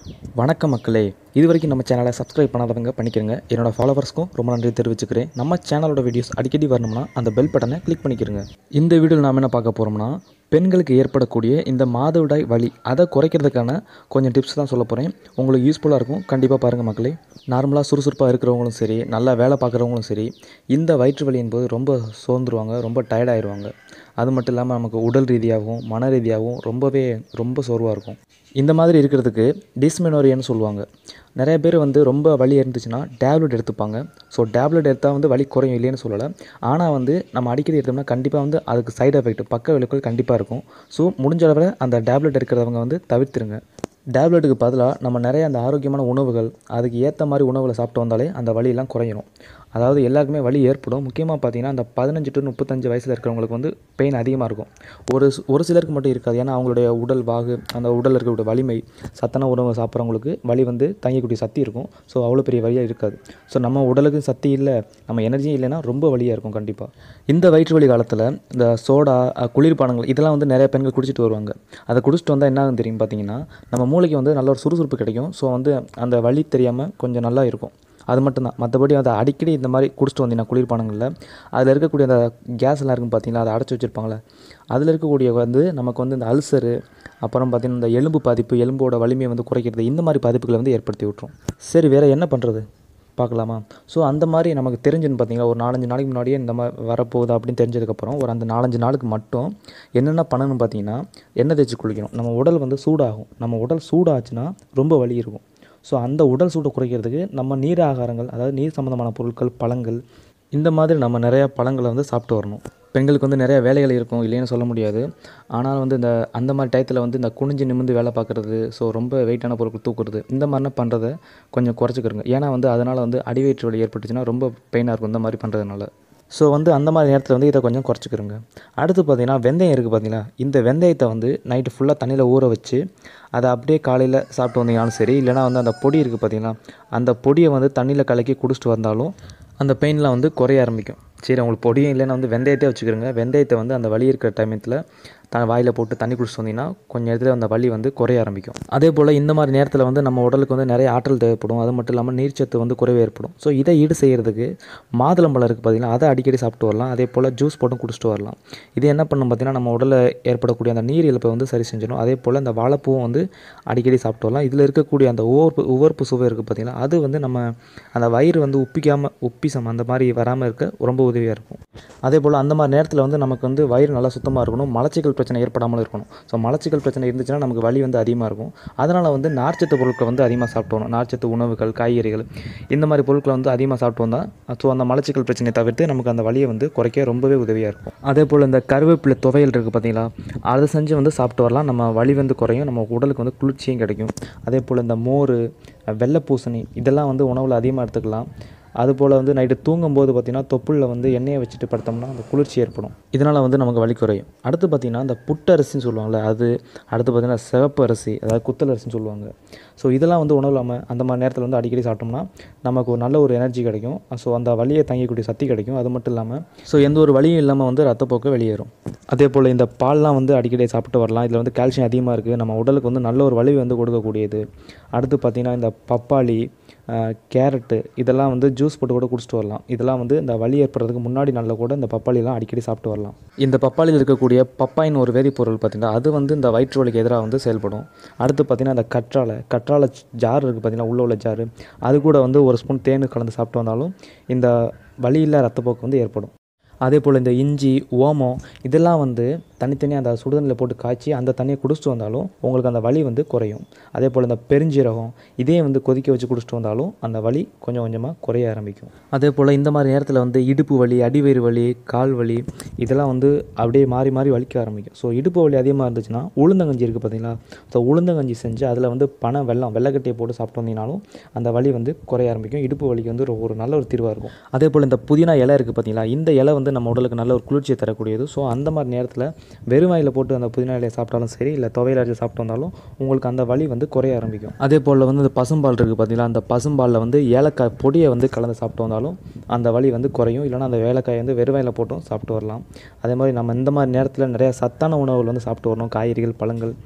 வணக்கம் மக்களே இது வரைக்கும் நம்ம சேனலை சப்ஸ்கிரைப் பண்ணாதவங்க பண்ணிக்கிறங்க என்னோட ஃபாலோவர்ஸ்க்கும் ரொம்ப நன்றி தெரிவிச்சுக்கிறேன் நம்ம சேனலோட வீடியோஸ் அடிக்கடி வரணும்னா அந்த பெல் பட்டனை கிளிக் பண்ணிக்கிறங்க இந்த வீடியோவில் நாம் என்ன பார்க்க போகிறோம்னா பெண்களுக்கு ஏற்படக்கூடிய இந்த மாதவிடாய் வலி அதை குறைக்கிறதுக்கான கொஞ்சம் டிப்ஸ் தான் சொல்ல போகிறேன் உங்களுக்கு யூஸ்ஃபுல்லாக இருக்கும் கண்டிப்பாக பாருங்கள் மக்களே நார்மலாக சுறுசுறுப்பாக இருக்கிறவங்களும் சரி நல்லா வேலை பார்க்குறவங்களும் சரி இந்த வயிற்று வலி என்பது ரொம்ப சோர்ந்துருவாங்க ரொம்ப டயர்டாயிருவாங்க அது மட்டும் இல்லாமல் நமக்கு உடல் ரீதியாகவும் மன ரீதியாகவும் ரொம்பவே ரொம்ப சோர்வாக இருக்கும் இந்த மாதிரி இருக்கிறதுக்கு டிஸ்மெனோரியன்னு சொல்லுவாங்க நிறைய பேர் வந்து ரொம்ப வலி இருந்துச்சுன்னா டேப்லெட் எடுத்துப்பாங்க ஸோ டேப்லெட் எடுத்தால் வந்து வலி குறையும் இல்லைன்னு சொல்லலை ஆனால் வந்து நம்ம அடிக்கடி எடுத்தோம்னா கண்டிப்பாக வந்து அதுக்கு சைடு எஃபெக்ட் பக்க விளைவுகள் கண்டிப்பாக இருக்கும் ஸோ முடிஞ்ச அளவில் அந்த டேப்லெட் எடுக்கிறவங்க வந்து தவிர்த்துருங்க டேப்லெட்டுக்கு பதிலாக நம்ம நிறைய அந்த ஆரோக்கியமான உணவுகள் அதுக்கு ஏற்ற மாதிரி உணவுகளை சாப்பிட்டு வந்தாலே அந்த வலியெல்லாம் குறையிடும் அதாவது எல்லாருக்குமே வலி ஏற்படும் முக்கியமாக பார்த்தீங்கன்னா அந்த பதினஞ்சு டு முப்பத்தஞ்சு வயசில் இருக்கிறவங்களுக்கு வந்து பெயின் அதிகமாக இருக்கும் ஒரு சி- ஒரு சிலருக்கு மட்டும் இருக்காது ஏன்னா அவங்களுடைய உடல் வாகு அந்த உடலில் இருக்கக்கூடிய வலிமை சத்தான உணவு சாப்பிட்றவங்களுக்கு வலி வந்து தாங்கிக்கூடிய சக்தி இருக்கும் ஸோ அவ்வளோ பெரிய வலியாக இருக்காது ஸோ நம்ம உடலுக்கு சக்தி இல்லை நம்ம எனர்ஜியும் இல்லைன்னா ரொம்ப வலியாக இருக்கும் கண்டிப்பாக இந்த வயிற்று வலி காலத்தில் இந்த சோடா அஹ், குளிர்பானங்கள் இதெல்லாம் வந்து நிறைய பெண்கள் குடிச்சிட்டு வருவாங்க அதை குடிச்சிட்டு வந்தால் என்ன ஆகும் தெரியும் பார்த்தீங்கன்னா நம்ம மூளைக்கு வந்து நல்ல ஒரு சுறுசுறுப்பு கிடைக்கும் ஸோ வந்து அந்த வலி தெரியாமல் கொஞ்சம் நல்லா இருக்கும் அது மட்டும்தான் மற்றபடி அதை அடிக்கடி இந்த மாதிரி குடிச்சிட்டு வந்தீங்கன்னா குளிர்பானங்களில் அதில் இருக்கக்கூடிய அந்த கேஸ் எல்லாம் இருக்கும் பார்த்தீங்களா அதை அடைச்சி வச்சுருப்பாங்களே அதில் இருக்கக்கூடிய வந்து நமக்கு வந்து இந்த அல்சரு அப்புறம் பார்த்தீங்கன்னா இந்த எலும்பு பாதிப்பு எலும்போட வலிமையை வந்து குறைக்கிறது இந்த மாதிரி பாதிப்புகளை வந்து ஏற்படுத்தி விட்டுரும் சரி வேறு என்ன பண்ணுறது பார்க்கலாமா ஸோ அந்த மாதிரி நமக்கு தெரிஞ்சுன்னு பார்த்தீங்கன்னா ஒரு நாலஞ்சு நாளைக்கு முன்னாடியே இந்த மாதிரி வரப்போகுது அப்படின்னு தெரிஞ்சதுக்கப்புறம் ஒரு அந்த நாலஞ்சு நாளுக்கு மட்டும் என்னென்ன பண்ணணும்னு பார்த்தீங்கன்னா எண்ணெய் தேய்ச்சி குளிக்கணும் நம்ம உடல் வந்து சூடாகும் நம்ம உடல் சூடாச்சுன்னா ரொம்ப வலி இருக்கும் ஸோ அந்த உடல் சூட்டை குறைக்கிறதுக்கு நம்ம நீர் ஆகாரங்கள் அதாவது நீர் சம்மந்தமான பொருட்கள் பழங்கள் இந்த மாதிரி நம்ம நிறையா பழங்களை வந்து சாப்பிட்டு வரணும் பெண்களுக்கு வந்து நிறைய வேலைகள் இருக்கும் இல்லைன்னு சொல்ல முடியாது ஆனால் வந்து இந்த அந்த மாதிரி டயத்தில் வந்து இந்த குனிஞ்சு நிமிர்ந்து வேலை பார்க்குறது ஸோ ரொம்ப வெயிட்டான பொருட்கள் தூக்குறது இந்த மாதிரிலாம் பண்ணுறத கொஞ்சம் குறைச்சிக்கிறங்க ஏன்னா வந்து அதனால் வந்து அடிவயிற்று வலி ஏற்பட்டுச்சுன்னா ரொம்ப பெயினாக இருக்கும் இந்த மாதிரி பண்ணுறதுனால ஸோ வந்து அந்த மாதிரி நேரத்தில் வந்து இதை கொஞ்சம் குறைச்சிக்கிறோங்க அடுத்து பார்த்தீங்கன்னா வெந்தயம் இருக்குது பார்த்தீங்களா இந்த வெந்தயத்தை வந்து நைட்டு ஃபுல்லாக தண்ணியில் ஊற வச்சு அதை அப்படியே காலையில் சாப்பிட்டு வந்தீங்கனாலும் சரி இல்லைனா வந்து அந்த பொடி இருக்குது பார்த்தீங்களா அந்த பொடியை வந்து தண்ணியில் கலக்கி குடிச்சிட்டு வந்தாலும் அந்த பெயின்லாம் வந்து குறைய ஆரம்பிக்கும் சரி உங்களுக்கு பொடியும் இல்லைன்னா வந்து வெந்தயத்தை வச்சுக்கிறோங்க வெந்தயத்தை வந்து அந்த வலி இருக்கிற டைமத்தில் த வாயில் போட்டு தண்ணி குடிச்சிட்டு வந்தீங்கன்னா கொஞ்சம் நேரத்தில் அந்த வலி வந்து குறைய ஆரம்பிக்கும் அதே போல் இந்த மாதிரி நேரத்தில் வந்து நம்ம உடலுக்கு வந்து நிறைய ஆற்றல் தேவைப்படும் அது மட்டும் இல்லாமல் நீர்ச்சத்து வந்து குறைவு ஏற்படும் ஸோ இதை ஈடு செய்கிறதுக்கு மாதுளம்பழம் இருக்குது பார்த்தீங்கன்னா அதை அடிக்கடி சாப்பிட்டு வரலாம் அதே போல் ஜூஸ் போட்டும் குடிச்சிட்டு வரலாம் இது என்ன பண்ணும் பார்த்தீங்கன்னா நம்ம உடலில் ஏற்படக்கூடிய அந்த நீர் இழப்பை வந்து சரி செஞ்சிடும் அதே போல் இந்த வாழைப்பூவும் வந்து அடிக்கடி சாப்பிட்டு வரலாம் இதில் இருக்கக்கூடிய அந்த உவர்ப்பு உவர்ப்பு சுவை இருக்குது பார்த்தீங்கன்னா அது வந்து நம்ம அந்த வயிறு வந்து உப்பிக்காமல் உப்பிசம் அந்த மாதிரி வராமல் இருக்க ரொம்ப உதவியாக இருக்கும் அதே போல் அந்த மாதிரி நேரத்தில் வந்து நமக்கு வந்து வயிறு நல்லா சுத்தமாக இருக்கணும் மலச்சிக்கல் பிரச்சனை ஏற்படாமல் இருக்கணும் ஸோ மலச்சிக்கல் பிரச்சனை இருந்துச்சுன்னா நமக்கு வலி வந்து அதிகமாக இருக்கும் அதனால் வந்து நார்ச்சத்து பொருட்களை வந்து அதிகமாக சாப்பிட்டு வரணும் நார்ச்சத்து உணவுகள் காய்கறிகள் இந்த மாதிரி பொருட்களை வந்து அதிகமாக சாப்பிட்டு வந்தால் ஸோ அந்த மலச்சிக்கல் பிரச்சனையை தவிர்த்து நமக்கு அந்த வலியை வந்து குறைக்க ரொம்பவே உதவியாக இருக்கும் அதே போல் இந்த கருவேப்பிலை துவையல் இருக்குது பார்த்தீங்களா அதை செஞ்சு வந்து சாப்பிட்டு வரலாம் நம்ம வலி வந்து குறையும் நம்ம உடலுக்கு வந்து குளிர்ச்சியும் கிடைக்கும் அதே போல் இந்த மோர் வெள்ளை பூசணி இதெல்லாம் வந்து உணவில் அதிகமாக எடுத்துக்கலாம் அதுபோல் வந்து நைட்டு தூங்கும்போது பார்த்திங்கன்னா தொப்புளில் வந்து எண்ணெயை வச்சுட்டு படுத்தோம்னா அந்த குளிர்ச்சி ஏற்படும் இதனால் வந்து நமக்கு வலி குறையும் அடுத்து பார்த்திங்கன்னா இந்த புட்டரிசின்னு சொல்லுவாங்கள்ல அது அடுத்து பார்த்திங்கன்னா சிவப்பு அரிசி அதாவது குத்தல் அரிசின்னு சொல்லுவாங்க ஸோ இதெல்லாம் வந்து உணவு இல்லாமல் அந்த மாதிரி நேரத்தில் வந்து அடிக்கடி சாப்பிட்டோம்னா நமக்கு ஒரு நல்ல ஒரு எனர்ஜி கிடைக்கும் ஸோ அந்த வலியை தாங்கிக்கூடிய சக்தி கிடைக்கும் அது மட்டும் இல்லாமல் ஸோ எந்த ஒரு வலியும் இல்லாமல் வந்து ரத்தப்போக்கு வெளியேறும் அதே போல் இந்த பால்லாம் வந்து அடிக்கடி சாப்பிட்டு வரலாம் இதில் வந்து கால்சியம் அதிகமாக இருக்குது நம்ம உடலுக்கு வந்து நல்ல ஒரு வலிவை வந்து கொடுக்கக்கூடியது அடுத்து பார்த்திங்கன்னா இந்த பப்பாளி ஆஹ், கேரட்டு இதெல்லாம் வந்து ஜூஸ் போட்டு கூட குடிச்சிட்டு வரலாம் இதெல்லாம் வந்து இந்த வலி ஏற்படுறதுக்கு முன்னாடி நாளில் கூட இந்த பப்பாளிலாம் அடிக்கடி சாப்பிட்டு வரலாம் இந்த பப்பாளியில் இருக்கக்கூடிய பப்பாயின்னு ஒரு வேதிப்பொருள் பார்த்திங்கன்னா அது வந்து இந்த வயிற்று வலிக்கு எதிராக வந்து செயல்படும் அடுத்து பார்த்திங்கன்னா இந்த கற்றாழை கற்றாழை ஜார் இருக்குது பார்த்திங்கன்னா உள்ள உள்ள ஜாரு அது கூட வந்து ஒரு ஸ்பூன் தேன் கலந்து சாப்பிட்டு வந்தாலும் இந்த வலியில்லா ரத்தப்போக்கு வந்து ஏற்படும் அதே போல் இந்த இஞ்சி ஓமம் இதெல்லாம் வந்து தனித்தனியாக அந்த சுடுதண்ணில் போட்டு காய்ச்சி அந்த தண்ணியை குடிச்சிட்டு வந்தாலும் உங்களுக்கு அந்த வலி வந்து குறையும் அதே போல் இந்த பெருஞ்சீரகம் இதே வந்து கொதிக்க வச்சு குடிச்சிட்டு வந்தாலும் அந்த வலி கொஞ்சம் கொஞ்சமாக குறைய ஆரம்பிக்கும் அதே போல் இந்த மாதிரி நேரத்தில் வந்து இடுப்பு வலி அடிவயிறு வலி கால் வலி இதெல்லாம் வந்து அப்படியே மாறி மாறி வலிக்க ஆரம்பிக்கும் ஸோ இடுப்பு வலி அதிகமாக இருந்துச்சுன்னா உளுந்தங்கஞ்சி இருக்குது பார்த்தீங்களா ஸோ உளுந்தங்கஞ்சி செஞ்சு அதில் வந்து பனை வெல்லம் வெள்ளக்கட்டியை போட்டு சாப்பிட்டு வந்தீங்கனாலும் அந்த வலி வந்து குறைய ஆரம்பிக்கும் இடுப்பு வலிக்கு வந்து ஒரு- ஒரு நல்ல ஒரு தீர்வாக இருக்கும் அதே போல் இந்த புதினா இலை இருக்குது பார்த்தீங்களா இந்த இலை வந்து நம்ம உடலுக்கு நல்ல ஒரு குளிர்ச்சியை தரக்கூடியது ஸோ அந்த மாதிரி நேரத்தில் வெறும் வாயில் போட்டு அந்த புதினா இலையை சாப்பிட்டாலும் சரி இல்லை துவையல் அரைச்சி சாப்பிட்டு வந்தாலும் உங்களுக்கு அந்த வலி வந்து குறைய ஆரம்பிக்கும் அதே போல் வந்து இந்த பசும்பால் இருக்குது பார்த்தீங்களா அந்த பசும்பாலில் வந்து ஏலக்காய் பொடியை வந்து கலந்து சாப்பிட்டு வந்தாலும் அந்த வலி வந்து குறையும் இல்லைனா அந்த ஏலக்காயை வந்து வெறும் வாயில் போட்டும் சாப்பிட்டு வரலாம் அதே மாதிரி நம்ம இந்த மாதிரி நேரத்தில் நிறைய சத்தான உணவுகள் வந்து சாப்பிட்டு வரணும் காய்கறிகள் பழங்கள்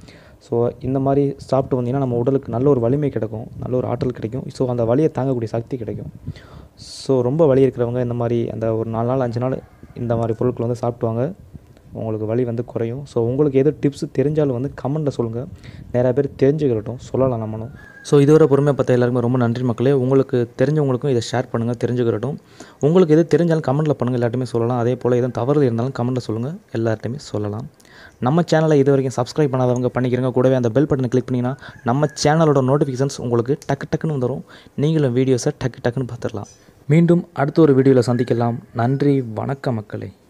ஸோ இந்த மாதிரி சாப்பிட்டு வந்தீங்கன்னா நம்ம உடலுக்கு நல்ல ஒரு வலிமை கிடைக்கும் நல்ல ஒரு ஆற்றல் கிடைக்கும் ஸோ அந்த வலியை தாங்கக்கூடிய சக்தி கிடைக்கும் ஸோ ரொம்ப வலி இருக்கிறவங்க இந்த மாதிரி அந்த ஒரு நாலு நாள் அஞ்சு நாள் இந்த மாதிரி பொருட்கள் வந்து சாப்பிட்டு வாங்க உங்களுக்கு வலி வந்து குறையும் ஸோ உங்களுக்கு எது டிப்ஸ் தெரிஞ்சாலும் வந்து கமெண்ட்டில் சொல்லுங்கள் நிறையா பேர் தெரிஞ்சுக்கிறட்டும் சொல்லலாம் நம்மளும் ஸோ இதுவரை பொறுமையாக பார்த்த எல்லாருக்குமே ரொம்ப நன்றி மக்களே உங்களுக்கு தெரிஞ்சவங்களுக்கும் இதை ஷேர் பண்ணுங்கள் தெரிஞ்சுக்கிறட்டும் உங்களுக்கு எது தெரிஞ்சாலும் கமெண்ட்டில் பண்ணுங்கள் எல்லாத்தையுமே சொல்லலாம் அதே போல் எதுவும் தவறு இருந்தாலும் கமெண்ட்டில் சொல்லுங்கள் எல்லார்ட்டையுமே சொல்லலாம் நம்ம சேனலை இது வரைக்கும் சப்ஸ்கிரைப் பண்ணாதவங்க பண்ணிக்கிறங்க கூடவே அந்த பெல் பட்டனை கிளிக் பண்ணிங்கன்னா நம்ம சேனலோட நோட்டிஃபிகேஷன்ஸ் உங்களுக்கு டக்கு டக்குன்னு வந்துடும் நீங்களும் வீடியோஸை டக்கு டக்குன்னு பார்த்துடலாம் மீண்டும் அடுத்த ஒரு வீடியோவில் சந்திக்கலாம் நன்றி வணக்கம் மக்களே